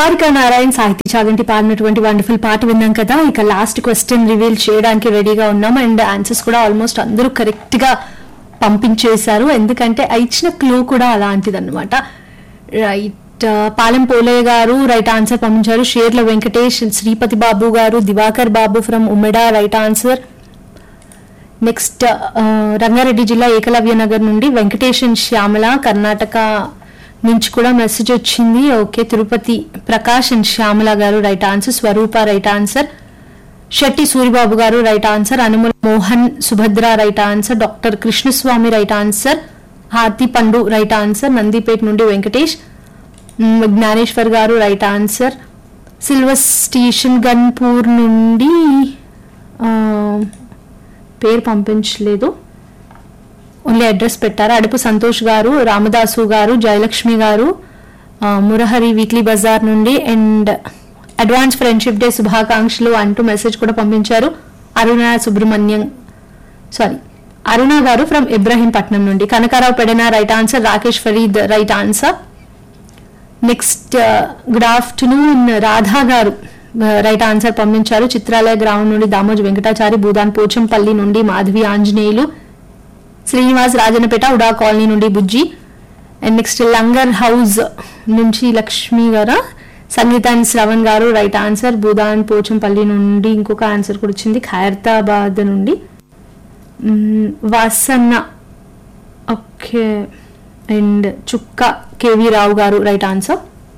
హారిక నారాయణ్ సాహితీ చాగంటి పాడినటువంటి వండర్ఫుల్ పాట విన్నాం కదా ఇక లాస్ట్ క్వశ్చన్ రివీల్ చేయడానికి రెడీగా ఉన్నాం అండ్ ఆన్సర్స్ కూడా ఆల్మోస్ట్ అందరూ కరెక్ట్ గా పంపించేశారు ఎందుకంటే ఆ ఇచ్చిన క్లూ కూడా అలాంటిదన్నమాట రైట్ పాలెం పోలయ్య గారు రైట్ ఆన్సర్ పంపించారు షేర్ల వెంకటేష్ శ్రీపతి బాబు గారు దివాకర్ బాబు ఫ్రమ్ ఉమెడా రైట్ ఆన్సర్ నెక్స్ట్ రంగారెడ్డి జిల్లా ఏకలవ్య నగర్ నుండి వెంకటేష్ అండ్ శ్యామల కర్ణాటక నుంచి కూడా మెసేజ్ వచ్చింది okay Tirupati Prakash and Shyamala garu right answer Swarupa right answer Shetty Suribabu garu right answer Anumula Mohan Subhadra right answer doctor Krishnaswamy right answer Harthi Pandu right answer Nandipet నుండి వెంకటేష్ మ్, Gnaneshwar garu right answer silver station Ghanpur నుండి ఆ, పేరు పంపించలేదు ఓన్లీ అడ్రస్ పెట్టారు అడుపు సంతోష్ గారు రామదాసు గారు జయలక్ష్మి గారు ఆ, మురహరి వీక్లీ బజార్ నుండి అండ్ అడ్వాన్స్ ఫ్రెండ్షిప్ డే శుభాకాంక్షలు అంటూ మెసేజ్ కూడా పంపించారు అరుణ సుబ్రహ్మణ్యం సారీ అరుణ గారు ఫ్రమ్ ఇబ్రహీంపట్నం నుండి Kanakarao Pedana right answer Rakesh Farid right answer next good afternoon Radha garu right answer పంపించారు చిత్రాలయ గ్రౌండ్ నుండి దామోజు వెంకటాచారి భూదాన్ పోచంపల్లి నుండి మాధవి ఆంజనేయులు శ్రీనివాస్ రాజనపేట ఉడా కాలనీ నుండి Bujji and next Langar house నుంచి లక్ష్మి గారు సంగీతాన్ని శ్రవణ్ గారు రైట్ ఆన్సర్ భూదాన్ పోచంపల్లి నుండి ఇంకొక ఆన్సర్ కూడా వచ్చింది ఖైరతాబాద్ నుండి మ్మ్, Vasanna okay and Chukka K V Rao garu right answer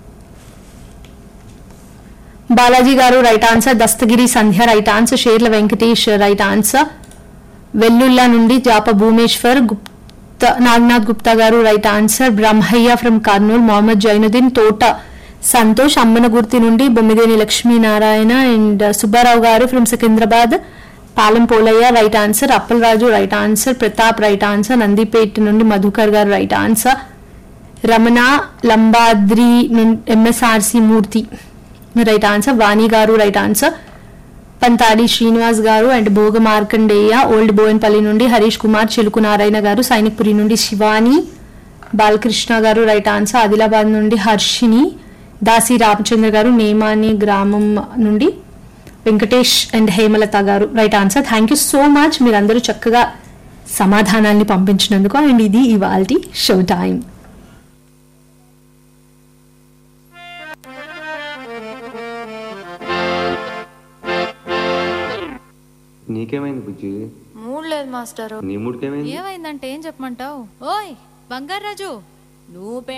Balaji garu right answer Dastagiri Sandhya right answer Sherla Venkatesh right answer వెల్లుల్లా నుండి జాప Bhumeshwar Gupta Naganath Gupta garu right answer Brahmaiah from Kurnool Mohammed Zainuddin Thota Santosh Ammanagurthi నుండి Bommideni Lakshminarayana and Subbarao garu from Secunderabad Palem Polaiah right answer Appalaraju right answer Pratap right answer Nandipet నుండి మధుకర్ గారు రైట్ ఆన్సర్ రమణ లంబాద్రి నుండి M S R C Murthy right answer Vani garu right answer Panthadi Srinivas గారు అండ్ భోగ మార్కండేయ ఓల్డ్ బోయన్పల్లి నుండి హరీష్ కుమార్ చిలుకు నారాయణ గారు సైనిక్పురి నుండి శివాని బాలకృష్ణ గారు రైట్ ఆన్సర్ ఆదిలాబాద్ నుండి హర్షిని దాసి రామచంద్ర గారు నేమాని గ్రామం నుండి Venkatesh and Hemalatha garu right answer thank you so much మీరందరూ చక్కగా సమాధానాన్ని పంపించినందుకు అండ్ ఇది ఇవాల్టి షో టైం నీకేమైంది బుజ్జి మూడ్ లేదు మాస్టరు నీ మూడికేమైంది ఏమైందంటే ఏం చెప్పమంటావు ఓయ్ బంగారాజు నువ్వు